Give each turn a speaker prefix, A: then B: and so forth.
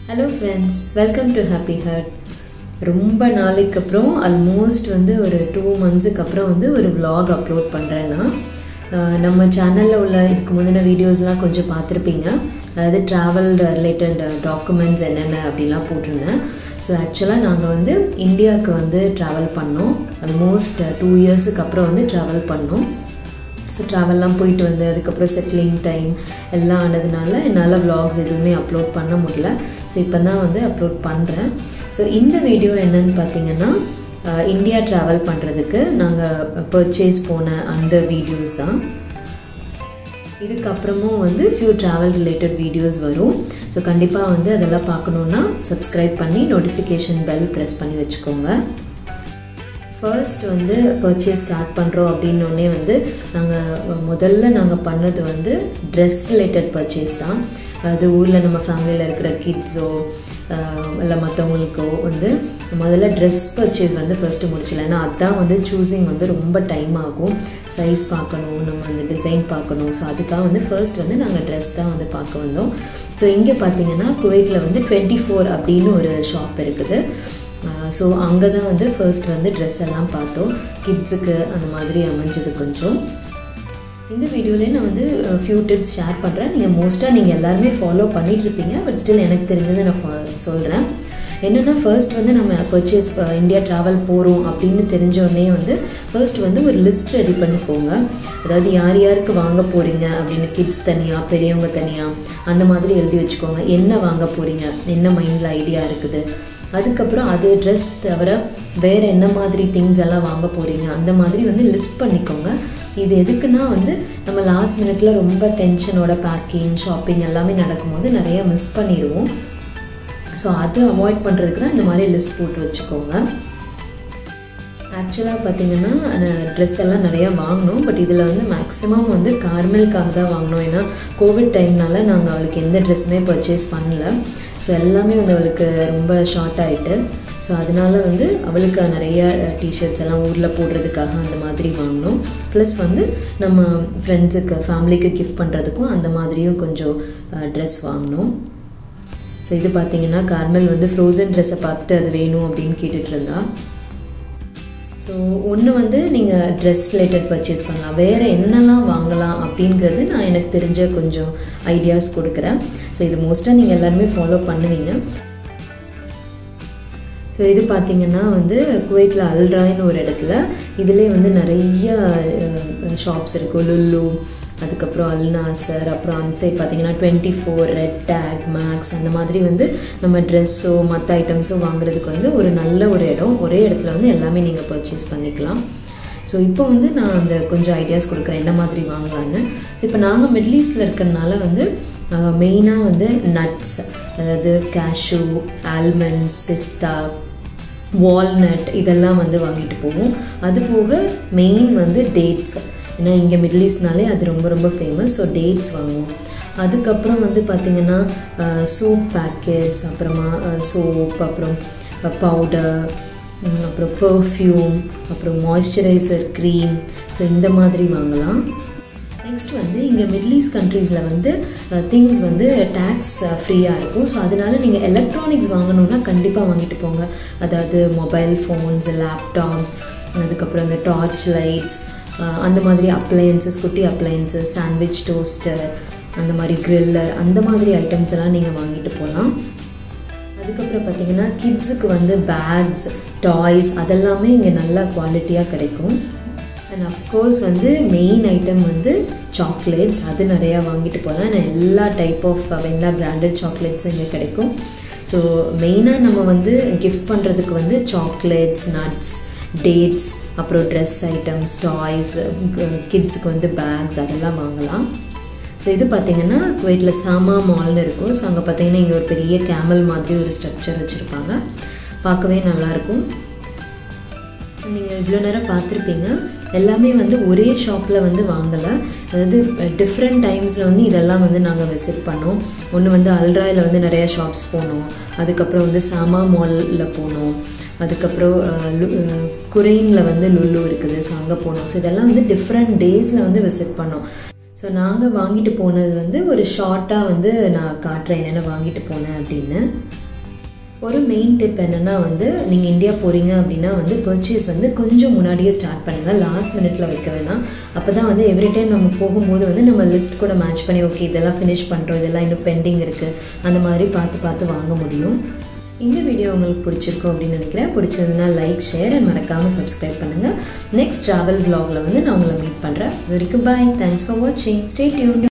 A: hello friends welcome to happy heart ரொம்ப நாளைக்கு அப்புறம் ஆல்மோஸ்ட் வந்து ஒரு டூ மந்த்ஸுக்கு அப்புறம் வந்து ஒரு vlog அப்லோட் பண்ணுறேன்னா நம்ம சேனலில் உள்ள இதுக்கு முந்தின வீடியோஸ்லாம் கொஞ்சம் பார்த்துருப்பீங்க அதாவது ட்ராவல் ரிலேட்டட் டாக்குமெண்ட்ஸ் என்னென்ன அப்படிலாம் போட்டிருந்தேன் ஸோ ஆக்சுவலாக நாங்கள் வந்து இந்தியாவுக்கு வந்து ட்ராவல் பண்ணோம் ஆல்மோஸ்ட் டூ இயர்ஸுக்கு அப்புறம் வந்து ட்ராவல் பண்ணோம் ஸோ ட்ராவல்லாம் போயிட்டு வந்து அதுக்கப்புறம் செட்டிலிங் டைம் எல்லாம் ஆனதுனால என்னால் vlogs எதுவுமே அப்லோட் பண்ண முடியல ஸோ இப்போ தான் வந்து அப்லோட் பண்ணுறேன் ஸோ இந்த வீடியோ என்னன்னு பார்த்தீங்கன்னா அஹ், இந்தியா ட்ராவல் பண்ணுறதுக்கு நாங்கள் பர்ச்சேஸ் போன அந்த வீடியோஸ் தான் இதுக்கப்புறமும் வந்து ஃபியூ ட்ராவல் ரிலேட்டட் வீடியோஸ் வரும் ஸோ கண்டிப்பாக வந்து அதெல்லாம் பார்க்கணுன்னா சப்ஸ்கிரைப் பண்ணி நோட்டிஃபிகேஷன் பெல் ப்ரெஸ் பண்ணி வச்சுக்கோங்க ஃபர்ஸ்ட் வந்து பர்ச்சேஸ் ஸ்டார்ட் பண்ணுறோம் அப்படின்னோடனே வந்து நாங்கள் முதல்ல நாங்கள் பண்ணது வந்து ட்ரெஸ் ரிலேட்டட் பர்ச்சேஸ் தான் அது ஊரில் நம்ம ஃபேமிலியில் இருக்கிற கிட்ஸோ இல்லை மற்றவங்களுக்கோ வந்து முதல்ல ட்ரெஸ் பர்ச்சேஸ் வந்து ஃபர்ஸ்ட்டு முடிச்சிடலாம் ஏன்னா அதான் வந்து சூஸிங் வந்து ரொம்ப டைம் ஆகும் சைஸ் பார்க்கணும் நம்ம அந்த டிசைன் பார்க்கணும் ஸோ அதுக்காக வந்து ஃபர்ஸ்ட் வந்து நாங்கள் ட்ரெஸ் தான் வந்து பார்க்க வந்தோம் ஸோ இங்கே பார்த்தீங்கன்னா குவைட்டில் வந்து டுவெண்ட்டி ஃபோர் அப்படின்னு ஒரு ஷாப் இருக்குது ஸோ அங்கே தான் வந்து ஃபர்ஸ்ட் வந்து ட்ரெஸ் எல்லாம் பார்த்தோம் கிட்ஸுக்கு அந்த மாதிரி அமைஞ்சது கொஞ்சம் இந்த வீடியோலேயே நான் வந்து ஃபியூ டிப்ஸ் ஷேர் பண்ணுறேன் நீங்கள் மோஸ்ட்டாக நீங்கள் எல்லாருமே ஃபாலோ பண்ணிட்டு இருப்பீங்க பட் ஸ்டில் எனக்கு தெரிஞ்சதை நான் சொல்கிறேன் என்னென்னா ஃபர்ஸ்ட் வந்து நம்ம பர்ச்சேஸ் இந்தியா ட்ராவல் போகிறோம் அப்படின்னு தெரிஞ்சோடனே வந்து ஃபர்ஸ்ட் வந்து ஒரு லிஸ்ட் ரெடி பண்ணிக்கோங்க அதாவது யார் யாருக்கு வாங்க போகிறீங்க அப்படின்னு கிட்ஸ் தனியாக பெரியவங்க தனியாக அந்த மாதிரி எழுதி வச்சுக்கோங்க என்ன வாங்க போகிறீங்க என்ன மைண்டில் ஐடியா இருக்குது அதுக்கப்புறம் அது ட்ரெஸ் தவிர வேறு என்ன மாதிரி திங்ஸ் எல்லாம் வாங்க போகிறீங்க அந்த மாதிரி வந்து லிஸ்ட் பண்ணிக்கோங்க இது எதுக்குன்னா வந்து நம்ம லாஸ்ட் மினிட்ல ரொம்ப டென்ஷனோட பேக்கிங் ஷாப்பிங் எல்லாமே நடக்கும்போது நிறைய மிஸ் பண்ணிடுவோம் ஸோ அது அவாய்ட் பண்ணுறதுக்கு தான் இந்த மாதிரி லிஸ்ட் போட்டு வச்சுக்கோங்க ஆக்சுவலாக பார்த்தீங்கன்னா ட்ரெஸ் எல்லாம் நிறையா வாங்கினோம் பட் இதில் வந்து மேக்ஸிமம் வந்து கார்மெலுக்காக தான் வாங்கினோம் ஏன்னா கோவிட் டைம்னால நாங்கள் அவளுக்கு எந்த ட்ரெஸ்ஸுமே பர்ச்சேஸ் பண்ணல ஸோ எல்லாமே வந்து அவளுக்கு ரொம்ப ஷார்ட் ஆகிட்டு ஸோ அதனால வந்து அவளுக்கு நிறைய டிஷர்ட்ஸ் எல்லாம் ஊரில் போடுறதுக்காக அந்த மாதிரி வாங்கினோம் ப்ளஸ் வந்து நம்ம ஃப்ரெண்ட்ஸுக்கு ஃபேமிலிக்கு கிஃப்ட் பண்ணுறதுக்கும் அந்த மாதிரியும் கொஞ்சம் ட்ரெஸ் வாங்கினோம் ஸோ இது பார்த்தீங்கன்னா கார்மல் வந்து ஃப்ரோசன் ட்ரெஸ்ஸை பார்த்துட்டு அது வேணும் அப்படின்னு கேட்டுட்டு இருந்தா ஸோ ஒன்று வந்து நீங்கள் ட்ரெஸ் ரிலேட்டட் பர்ச்சேஸ் பண்ணலாம் வேறு என்னெல்லாம் வாங்கலாம் அப்படிங்கிறது நான் எனக்கு தெரிஞ்ச கொஞ்சம் ஐடியாஸ் கொடுக்குறேன் ஸோ இது மோஸ்ட்டாக நீங்கள் எல்லாருமே ஃபாலோ பண்ணுவீங்க ஸோ இது பார்த்தீங்கன்னா வந்து குவைட்டில் அல்ராய்னு ஒரு இடத்துல இதிலே வந்து நிறைய ஷாப்ஸ் இருக்கும் லுல்லு அதுக்கப்புறம் அல்நாசர் அப்புறம் அந்த சைட் பார்த்தீங்கன்னா twenty four Red Tag Max அந்த மாதிரி வந்து நம்ம ட்ரெஸ்ஸோ மற்ற ஐட்டம்ஸோ வாங்குறதுக்கு வந்து ஒரு நல்ல ஒரு இடம் ஒரே இடத்துல வந்து எல்லாமே நீங்கள் பர்ச்சேஸ் பண்ணிக்கலாம் ஸோ இப்போ வந்து நான் அந்த கொஞ்சம் ஐடியாஸ் கொடுக்குறேன் என்ன மாதிரி வாங்கலான்னு இப்போ நாங்கள் மிடில் ஈஸ்டில் இருக்கிறனால வந்து மெயினாக வந்து நட்ஸ் அதாவது கேஷு ஆல்மண்ட்ஸ் பிஸ்தா வால்நட் இதெல்லாம் வந்து வாங்கிட்டு போவோம் அது போக மெயின் வந்து டேட்ஸ் ஏன்னா இங்கே மிடில் ஈஸ்ட்னாலே அது ரொம்ப ரொம்ப ஃபேமஸ் ஸோ டேட்ஸ் வாங்குவோம் அதுக்கப்புறம் வந்து பார்த்திங்கன்னா சூப் பேக்கெட்ஸ் அப்புறமா சோப் அப்புறம் பவுடர் அப்புறம் பர்ஃப்யூம் அப்புறம் மாய்ஸ்சரைசர் க்ரீம் ஸோ இந்த மாதிரி வாங்கலாம் நெக்ஸ்ட் வந்து இங்கே மிடில் ஈஸ்ட் கண்ட்ரீஸில் வந்து திங்ஸ் வந்து டேக்ஸ் ஃப்ரீயாக இருக்கும் ஸோ அதனால நீங்கள் எலக்ட்ரானிக்ஸ் வாங்கணுன்னா கண்டிப்பாக வாங்கிட்டு போங்க அதாவது மொபைல் ஃபோன்ஸ் லேப்டாப்ஸ் அதுக்கப்புறம் இந்த டார்ச் லைட்ஸ் அந்த மாதிரி அப்ளையன்சஸ் குட்டி அப்ளையன்சஸ் சாண்ட்விச் டோஸ்டர் அந்த மாதிரி க்ரில்லர் அந்த மாதிரி ஐட்டம்ஸ் எல்லாம் நீங்கள் வாங்கிட்டு போகலாம் அதுக்கப்புறம் பார்த்தீங்கன்னா கிட்ஸுக்கு வந்து பேக்ஸ் டாய்ஸ் அதெல்லாமே இங்கே நல்லா குவாலிட்டியாக கிடைக்கும் அண்ட் அஃப்கோர்ஸ் வந்து மெயின் ஐட்டம் வந்து சாக்லேட்ஸ் அது நிறையா வாங்கிட்டு போகலாம் நான் எல்லா டைப் ஆஃப் எல்லா பிராண்டட் சாக்லேட்ஸும் இங்கே கிடைக்கும் ஸோ மெயினாக நம்ம வந்து கிஃப்ட் பண்ணுறதுக்கு வந்து சாக்லேட்ஸ் நட்ஸ் டேட்ஸ் அப்புறம் ட்ரெஸ் ஐட்டம்ஸ் டாய்ஸ் கிட்ஸுக்கு வந்து பேக்ஸ் அதெல்லாம் வாங்கலாம் ஸோ இது பார்த்திங்கன்னா குவைட்டில் சாமா மால்னு இருக்கும் ஸோ அங்கே பார்த்தீங்கன்னா இங்கே ஒரு பெரிய கேமல் மாதிரி ஒரு ஸ்ட்ரக்சர் வச்சுருப்பாங்க பார்க்கவே நல்லாயிருக்கும் நீங்கள் இவ்வளோ நேரம் பார்த்துருப்பீங்க எல்லாமே வந்து ஒரே ஷாப்பில் வந்து வாங்கலை அதாவது டிஃப்ரெண்ட் டைம்ஸில் வந்து இதெல்லாம் வந்து நாங்கள் விசிட் பண்ணோம் ஒன்று வந்து அல்ராயில் வந்து நிறைய ஷாப்ஸ் போனோம் அதுக்கப்புறம் வந்து சாமா மாலில் போனோம் அதுக்கப்புறம் குரெயினில் வந்து லுல்லு இருக்குது ஸோ அங்கே போனோம் ஸோ இதெல்லாம் வந்து டிஃப்ரெண்ட் டேஸில் வந்து விசிட் பண்ணோம் ஸோ ஸோ நாங்கள் வாங்கிட்டு போனது வந்து ஒரு ஷார்ட்டாக வந்து நான் காட்டுறேன் என்னென்ன வாங்கிட்டு போனேன் அப்படின்னு ஒரு மெயின் டிப் என்னென்னா வந்து நீங்கள் இந்தியா போகிறீங்க அப்படின்னா வந்து பர்ச்சேஸ் வந்து கொஞ்சம் முன்னாடியே ஸ்டார்ட் பண்ணுங்கள் லாஸ்ட் மினிட்ல வைக்க வேணாம் அப்போ தான் வந்து எவ்ரி டைம் நம்ம போகும்போது வந்து நம்ம லிஸ்ட் கூட மேட்ச் பண்ணி ஓகே இதெல்லாம் ஃபினிஷ் பண்ணுறோம் இதெல்லாம் இன்னும் பெண்டிங் இருக்குது அந்த மாதிரி பார்த்து பார்த்து வாங்க முடியும் இந்த வீடியோ உங்களுக்கு பிடிச்சிருக்கும் அப்படின்னு நினைக்கிறேன் பிடிச்சதுன்னா லைக் ஷேர் அண்ட் மறக்காமல் சப்ஸ்கிரைப் பண்ணுங்கள் நெக்ஸ்ட் ட்ராவல் vlogல வந்து நான் உங்களை மீட் பண்ணுறேன் இது வரைக்கும் பாய் தேங்க்ஸ் ஃபார் வாட்சிங் ஸ்டே டியூன்